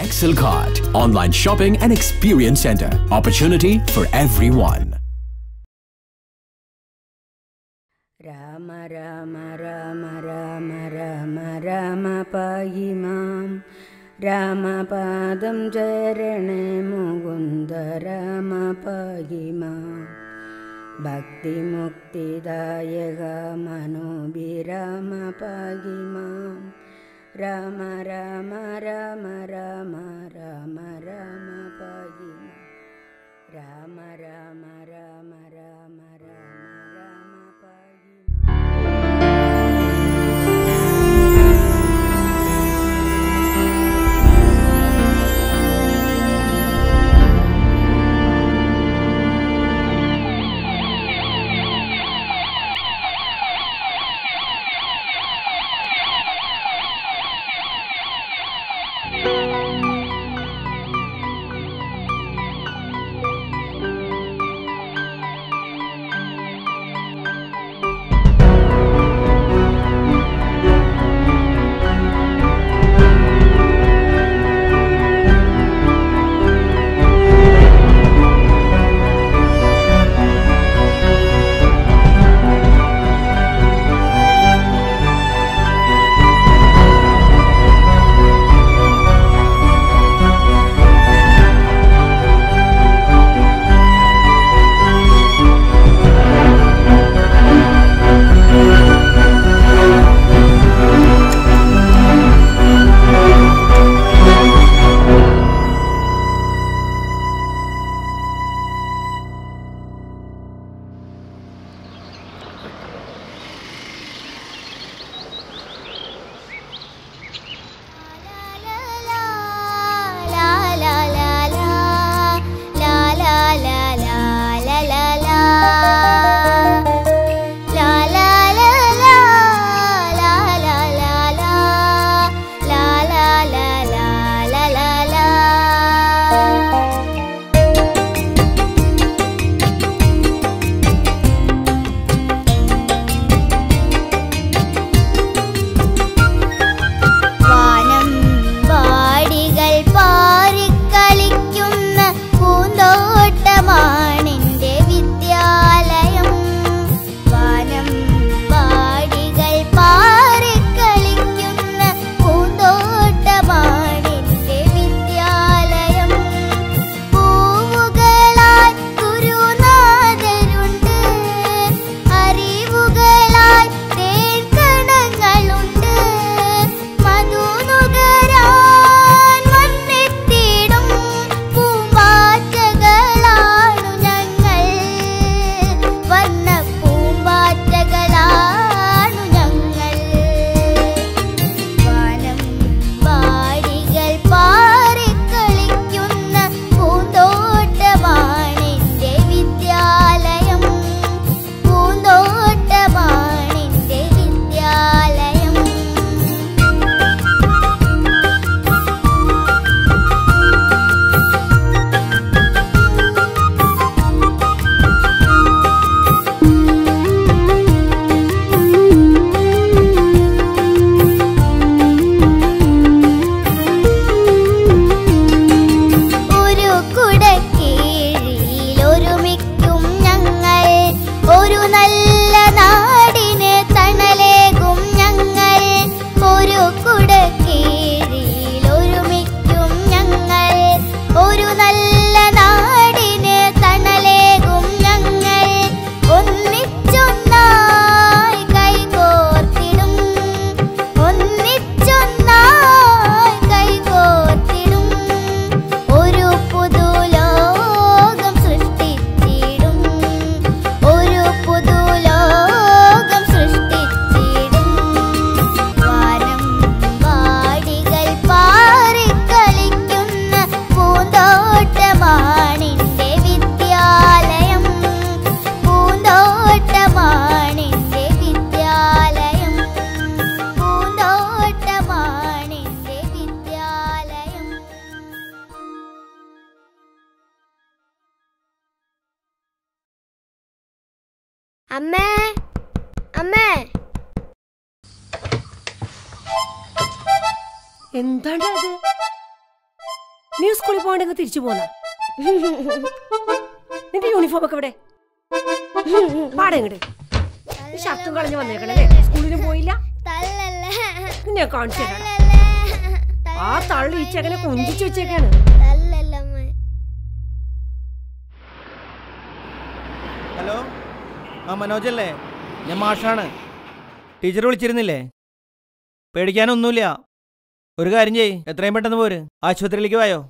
Silkart, online shopping and experience center. Opportunity for everyone. Rama Rama Rama Rama Rama Rama പായി മാം രാമപാദം ചരണേ മുകുന്ദ രാമ പായി മാം ഭക്തിമുക്തിദായക മനോഭിരാമ പായി മാം രാമ രാമ രാമ രാമ രാമ രാമ പായി മാം രാമ രാമ രാമ രാമ രാമ രാമ പായി മാം വാനം വാടികൾ പാറിക്കളിക്കുന്ന പൂന്തോട്ടമാണെന്റെ വിദ്യാലയം വാനം വാടികൾ പാറിക്കളിക്കുന്ന പൂന്തോട്ടമാണെന്റെ വിദ്യാലയം പൂവുകളാൽ ഗുരുനാഥരുണ്ട് അറിവുകളാൽ തേൻകണങ്ങളുണ്ട് മധുനുകരാൻ വന്നെത്തിയിടും പൂമ്പാറ്റകളാണു ഞങ്ങൾ വന്ന പൂമ്പാറ്റകളാണു ഞങ്ങൾ വാനം വാടികൾ പാറിക്കളിക്കുന്ന പൂന്തോട്ടമാണെന്റെ വിദ്യാലയം പൂന്തോട്ടമാണെന്റെ വിദ്യാലയം ഒരു കുടക്കീഴിൽ ഒരുമിക്കും ഞങ്ങൾ ഒരു നല്ല നാടിന് തണലേകും ഞങ്ങൾ ഒരു കുടക്കീഴിൽ ഒരുമിക്കും ഞങ്ങൾ ഒരു നല്ല നാടിന് തണലേകും ഞങ്ങൾ ഒന്നിച്ചൊന്നായി കൈകോർത്തിടും ഒന്നിച്ചൊന്നായി കൈകോർത്തിടും ഒരു പുതുലോകം സൃഷ്ടിച്ചിടും ഒരു പുതുലോകം സൃഷ്ടിച്ചിടും വാനം വാടികൾ പാറിക്കളിക്കുന്ന പൂന്തോട്ടമാണിന്റെ വിദ്യാലയം പൂന്തോട്ടമാണിന്റെ വിദ്യാലയം പൂന്തോട്ടമാണിന്റെ വിദ്യാലയം അമ്മേ അമ്മേ എന്താണ് അത് നീ സ്കൂളിൽ പോകണ്ടെങ്കിൽ തിരിച്ചു പോന്ന നിന്റെ യൂണിഫോം ഒക്കെ ഇവിടെ പാടെ ഇങ്ങട് ഈ ഷർട്ടും കളഞ്ഞു വന്നേക്കണല്ലേ സ്കൂളിലും പോയില്ല തല്ലല്ലേ നിന്നെ കാണിച്ചു തരാം തല്ലല്ലേ ആ തള്ളി ഈ ചെക്കനെ കൊഞ്ചിച്ചു വെച്ചേക്കാണ് തല്ലല്ലേ അമ്മ ഹലോ ആ മനോജല്ലേ ഞാൻ മാഷാണ് ടീച്ചർ വിളിച്ചിരുന്നില്ലേ പേടിക്കാനൊന്നുമില്ല ഒരു കാര്യം ചെയ് എത്രയും പെട്ടെന്ന് പോര് ആശുപത്രിയിലേക്ക് വായോ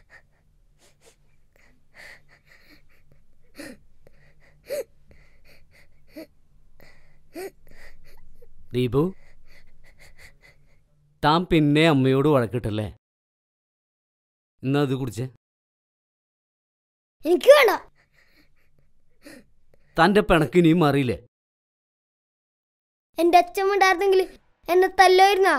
ദീപു താൻ പിന്നെ അമ്മയോട് വഴക്കിട്ടല്ലേ എന്നാ അത് കുടിച്ചേ എനിക്ക് വേണ്ട തൻ്റെ പിണക്ക് ഇനിയും മാറിയില്ലേ എന്റെ അച്ഛൻ ഉണ്ടായിരുന്നെങ്കിൽ എന്നെ തല്ലുമായിരുന്നാ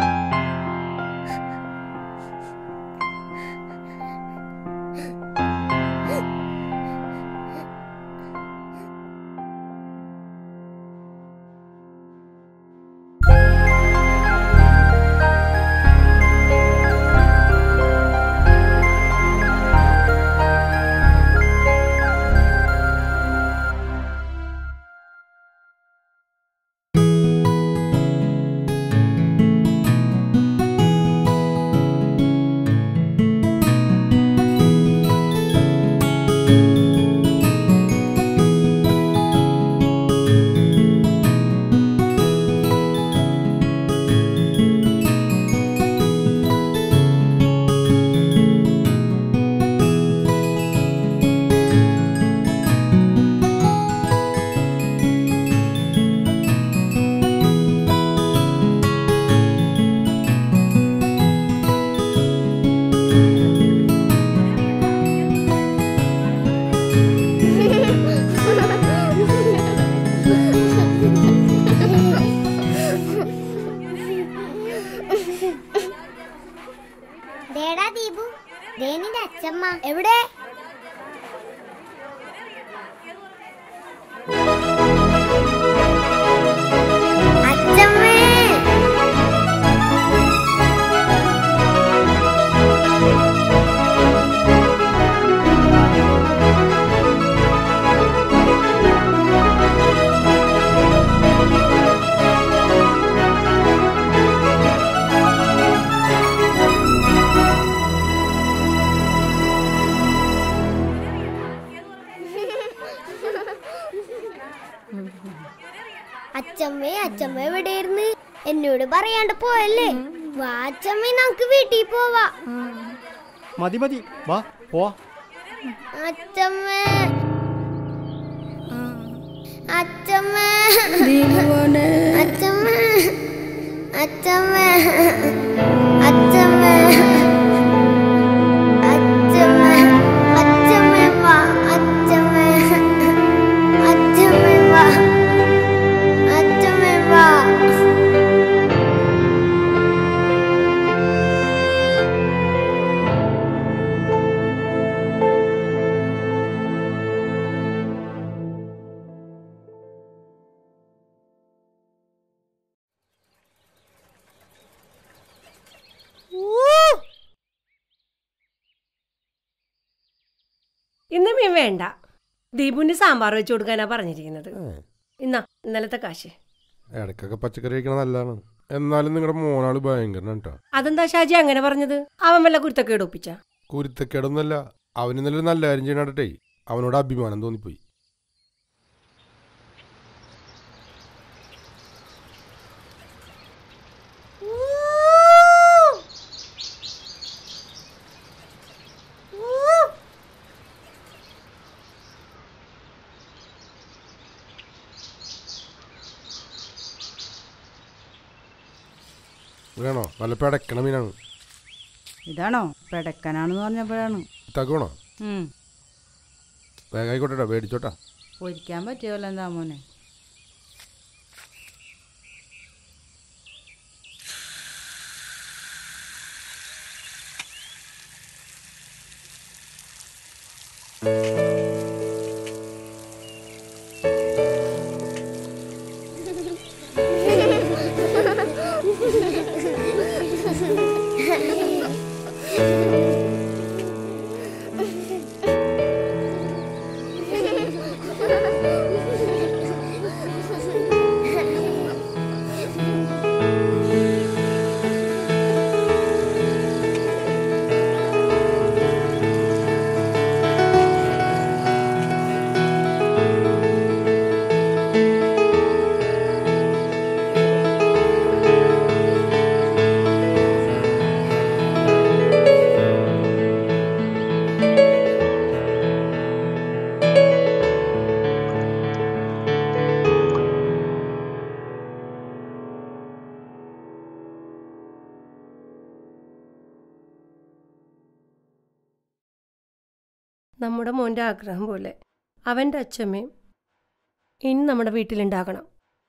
ദേടാ ദീപു ദേ നിന്റെ അച്ഛമ്മ എവിടെ അച്ഛമ്മേ അച്ഛമ്മേ അച്ഛമ്മ എവിടെയായിരുന്നു എന്നോട് പറയാണ്ട് പോയല്ലേ വാ അച്ഛമ്മേ നമുക്ക് വീട്ടിൽ പോവാ മതി മതി വാ പോവാ അച്ഛമ്മേ അച്ഛമ്മേ ദീപുവോനെ അച്ഛമ്മേ അച്ഛമ്മേ അച്ഛമ്മേ അച്ഛമ്മേ അച്ഛമ്മേ വാ അച്ഛമ്മേ അച്ഛമ്മേ വാ അച്ഛമ്മേ വാ ഇന്ന് മീൻ വേണ്ട ദീപുവിന് സാമ്പാർ വെച്ച് കൊടുക്കാനാ പറഞ്ഞിരിക്കുന്നത് ഇന്നാ ഇന്നലത്തെ കാശ് ഇടയ്ക്കൊക്കെ പച്ചക്കറി കഴിക്കണത് നല്ലതാണ് എന്നാലും നിങ്ങളുടെ മോനാള് ഭയങ്കരനാണ് കേട്ടോ അതെന്താ ഷാജി അങ്ങനെ പറഞ്ഞത് അവൻ വല്ല കുരുത്തക്കേട് ഒപ്പിച്ച കുരുത്തക്കേടൊന്നുമല്ല അവൻ ഇന്നലെ ഒരു നല്ല കാര്യം ചെയ്യണട്ടെ അവനോട് അഭിമാനം തോന്നിപ്പോയി വേണോ നല്ല പിടക്കണ മീനാണ് ഇതാണോ പെടക്കനാണെന്ന് പറഞ്ഞപ്പോഴാണ് ഇത്താക്ക് വേണോ ഉം. വേഗം ആയിക്കോട്ടെടാ മേടിച്ചോട്ടാ പൊരിക്കാൻ പറ്റിയല്ലോ എന്താ മോനെ നമ്മുടെ മോൻ്റെ ആഗ്രഹം പോലെ അവൻ്റെ അച്ഛമ്മയും ഇനി നമ്മുടെ വീട്ടിലുണ്ടാകണം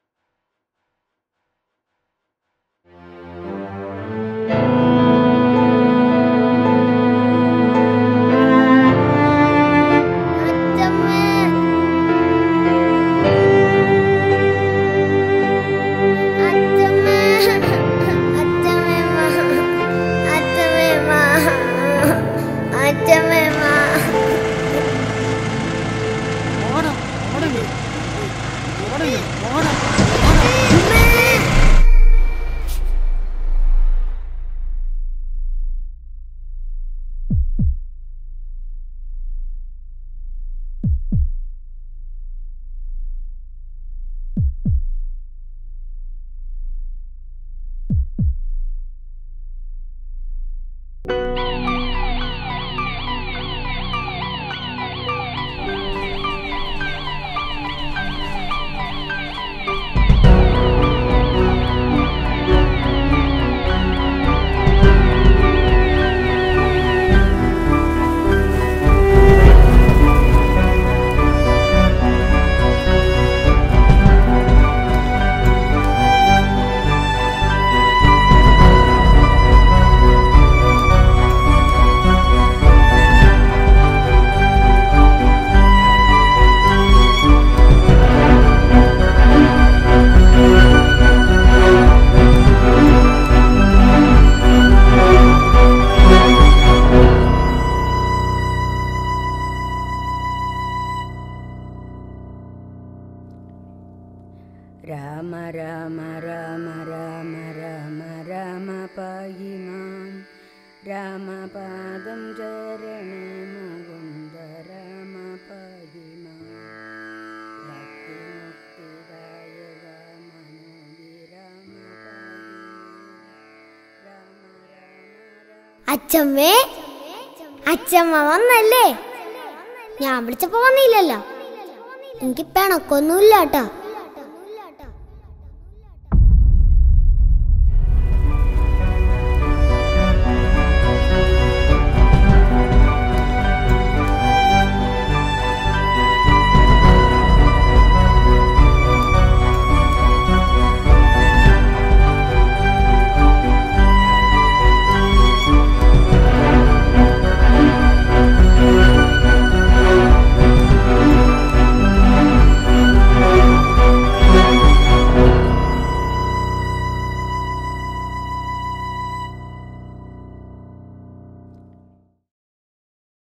അച്ഛമ്മേ അച്ഛമ്മേ അച്ഛമ്മേ വാ. അച്ഛമ്മേ വാ. അച്ഛമ്മേ വാ. രാമ രാമ രാമ രാമ രാമ രാമ പാഹി മാം രാമപാദം ചരണേ മുകുന്ദ രാമ പാഹി മാം ഭക്തിമുക്തിദായക മനോഭിരാമ പാഹി മാം രാമ രാമ രാമ അച്ഛമ്മേ അച്ഛമ്മ വന്നല്ലേ ഞാൻ വിളിച്ചപ്പോ വന്നില്ലല്ലോ എനിക്ക് പിണക്കൊന്നുമില്ല കേട്ടോ